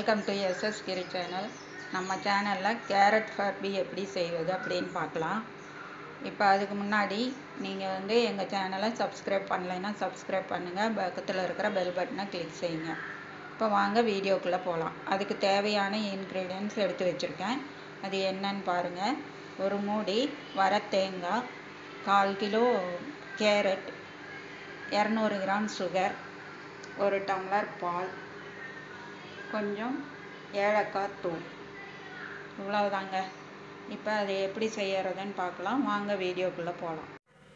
welcome to SS Giri channel நம்ம சேனலில் carrot ஃபர்பி எப்படி செய்வது அப்படின்னு பார்க்கலாம் இப்போ அதுக்கு முன்னாடி நீங்கள் வந்து எங்கள் சேனலை சப்ஸ்கிரைப் பண்ணலைன்னா சப்ஸ்கிரைப் பண்ணுங்கள் பக்கத்தில் இருக்கிற பெல் பட்டனை கிளிக் செய்யுங்க இப்போ வாங்க வீடியோக்குள்ளே போகலாம் அதுக்கு தேவையான இன்க்ரீடியன்ஸ் எடுத்து வச்சுருக்கேன் அது என்னன்னு பாருங்கள் ஒரு மூடி வர தேங்காய் கால் கிலோ கேரட் இரநூறு கிராம் சுகர் ஒரு டம்ளர் பால் கொஞ்சம் ஏலக்காய் தூள் இவ்வளவுதாங்க இப்போ அதை எப்படி செய்யறதுன்னு பார்க்கலாம் வாங்க வீடியோக்குள்ளே போகலாம்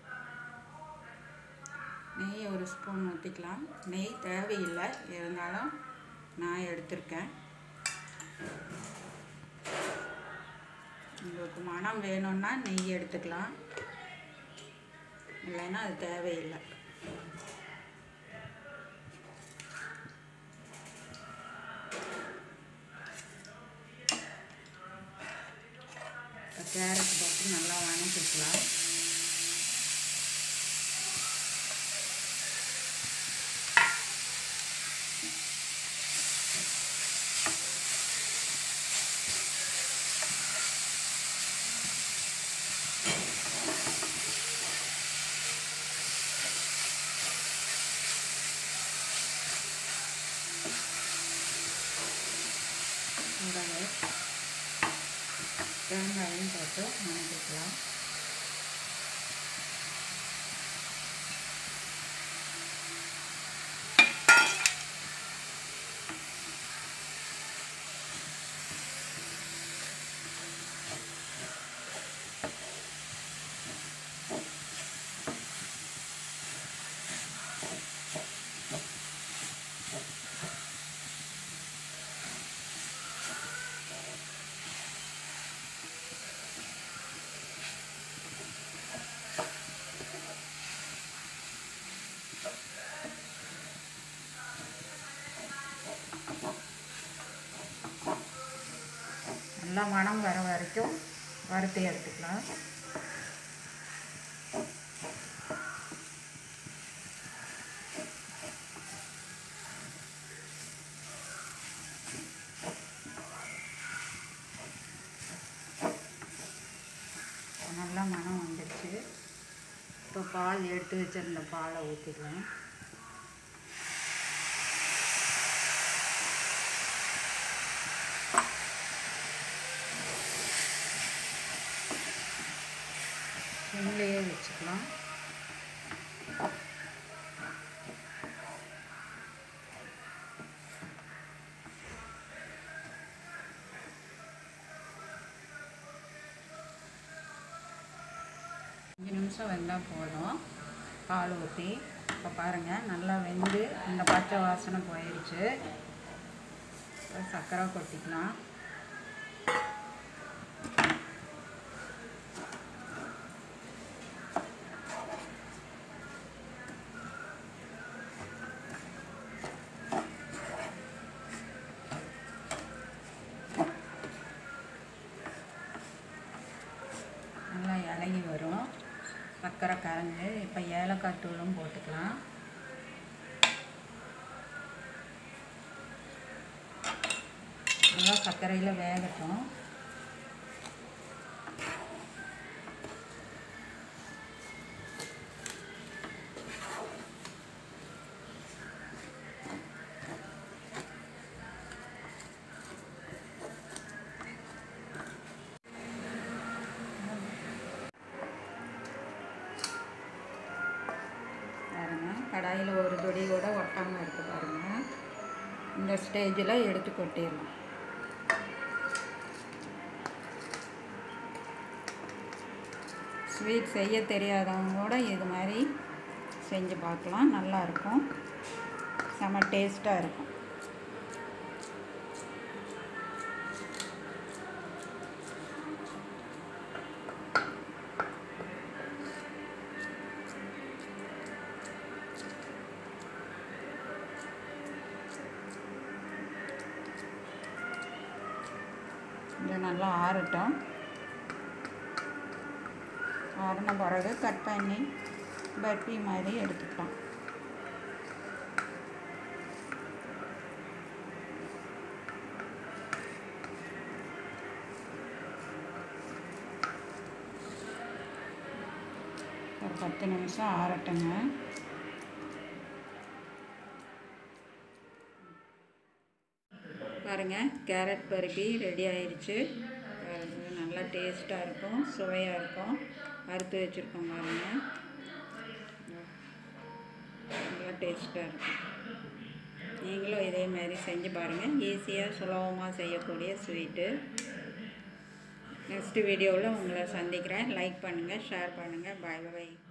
நெய் ஒரு ஸ்பூன் ஊற்றிக்கலாம் நெய் தேவையில்லை இருந்தாலும் நான் எடுத்திருக்கேன் உங்களுக்கு மனம் வேணும்னா நெய் எடுத்துக்கலாம் இல்லைன்னா அது தேவையில்லை கேரட் போட்டு நல்லா வணக்கிக்கலாம் கூடவே தேங்காயும் போட்டு வணக்கிக்கலாம் நல்லா மணம் வர வரைக்கும் வறுத்து எடுத்துக்கலாம் நல்லா மணம் வந்துடுச்சு இப்போ பால் எடுத்து வச்சிருந்த பாலை ஊற்றிக்கலாம் சிம்லேயே வச்சுக்கலாம் அஞ்சு நிமிஷம் வெந்தால் போதும் பால் ஊற்றி இப்போ பாருங்கள் நல்லா வெந்து இந்த பச்சை வாசனை போயிடுச்சு இப்போ சர்க்கரை கொட்டிக்கலாம் நல்லா இலகி வரும் சர்க்கரை கரைஞ்சி இப்போ ஏலக்காய் தூளும் போட்டுக்கலாம் நல்லா சர்க்கரையில் வேகட்டும் பாருங்கள் கடாயில் ஒரு தொடி கூட ஒட்டாமல் இருக்கு பாருங்கள் இந்த ஸ்டேஜில் எடுத்து கொட்டிடலாம் ஸ்வீட் செய்ய தெரியாதவங்க கூட இது மாதிரி செஞ்சு பார்க்கலாம் நல்லாயிருக்கும் செம டேஸ்ட்டாக இருக்கும் இது நல்லா ஆறட்டும் ஆறின பிறகு கட் பண்ணி பர்ஃபி மாதிரி எடுத்துக்கலாம் பத்து நிமிஷம் ஆறட்டுங்க பாருங்கள் கேரட் பருப்பி ரெடி ஆயிடுச்சு பாருங்க, நல்லா டேஸ்ட்டாக இருக்கும் சுவையாக இருக்கும் அறுத்து வச்சுருக்கோம் பாருங்கள் நல்லா டேஸ்ட்டாக இருக்கும் நீங்களும் இதே மாதிரி செஞ்சு பாருங்கள் ஈஸியாக சுலபமாக செய்யக்கூடிய ஸ்வீட்டு நெக்ஸ்ட் வீடியோவில் உங்களை சந்திக்கிறேன் லைக் பண்ணுங்கள் ஷேர் பண்ணுங்கள் பாய் பாய்